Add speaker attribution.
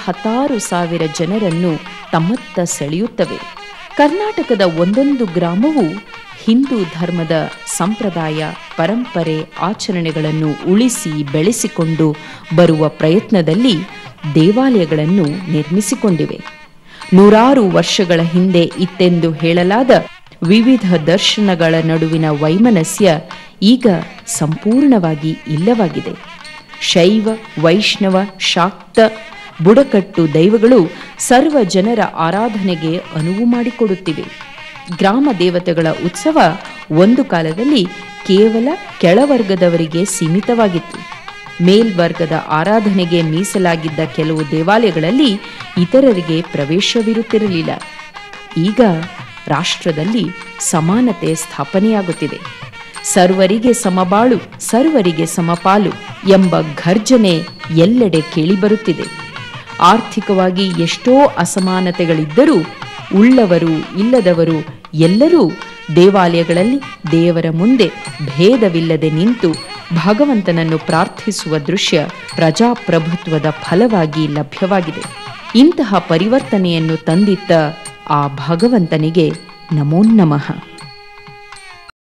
Speaker 1: ಹತ್ತಾರು ಸಾವಿರ ಜನರನ್ನು ತಮ್ಮತ್ತ ಸೆಳೆಯುತ್ತವೆ ಕರ್ನಾಟಕದ ಒಂದೊಂದು ಗ್ರಾಮವು ಹಿಂದೂ ಧರ್ಮದ ಸಂಪ್ರದಾಯ ಪರಂಪರೆ ಆಚರಣೆಗಳನ್ನು ಉಳಿಸಿ ಬೆಳೆಸಿಕೊಂಡು ಬರುವ ಪ್ರಯತ್ನದಲ್ಲಿ ದೇವಾಲಯಗಳನ್ನು ನಿರ್ಮಿಸಿಕೊಂಡಿವೆ ನೂರಾರು ವರ್ಷಗಳ ಹಿಂದೆ ಇತ್ತೆಂದು ಹೇಳಲಾದ ವಿವಿಧ ದರ್ಶನಗಳ ನಡುವಿನ ವೈಮನಸ್ಯ ಈಗ ಸಂಪೂರ್ಣವಾಗಿ ಇಲ್ಲವಾಗಿದೆ ಶೈವ ವೈಷ್ಣವ ಶಾಕ್ತ ಬುಡಕಟ್ಟು ದೈವಗಳು ಸರ್ವ ಜನರ ಆರಾಧನೆಗೆ ಅನುವು ಮಾಡಿಕೊಡುತ್ತಿವೆ ಗ್ರಾಮ ದೇವತೆಗಳ ಉತ್ಸವ ಒಂದು ಕಾಲದಲ್ಲಿ ಕೇವಲ ಕೆಳವರ್ಗದವರಿಗೆ ಸೀಮಿತವಾಗಿತ್ತು ಮೇಲ್ವರ್ಗದ ಆರಾಧನೆಗೆ ಮೀಸಲಾಗಿದ್ದ ಕೆಲವು ದೇವಾಲಯಗಳಲ್ಲಿ ಇತರರಿಗೆ ಪ್ರವೇಶವಿರುತ್ತಿರಲಿಲ್ಲ ಈಗ ರಾಷ್ಟ್ರದಲ್ಲಿ ಸಮಾನತೆ ಸ್ಥಾಪನೆಯಾಗುತ್ತಿದೆ ಸರ್ವರಿಗೆ ಸಮಬಾಳು ಸರ್ವರಿಗೆ ಸಮಪಾಲು ಎಂಬ ಘರ್ಜನೆ ಎಲ್ಲೆಡೆ ಕೇಳಿಬರುತ್ತಿದೆ ಆರ್ಥಿಕವಾಗಿ ಎಷ್ಟೋ ಅಸಮಾನತೆಗಳಿದ್ದರೂ ಉಳ್ಳವರು ಇಲ್ಲದವರು ಎಲ್ಲರೂ ದೇವಾಲಯಗಳಲ್ಲಿ ದೇವರ ಮುಂದೆ ಭೇದವಿಲ್ಲದೆ ನಿಂತು ಭಗವಂತನನ್ನು ಪ್ರಾರ್ಥಿಸುವ ದೃಶ್ಯ ಪ್ರಜಾಪ್ರಭುತ್ವದ ಫಲವಾಗಿ ಲಭ್ಯವಾಗಿದೆ ಇಂತಹ ಪರಿವರ್ತನೆಯನ್ನು ತಂದಿತ್ತ ಆ ಭಗವಂತನಿಗೆ ನಮೋ ನಮಃ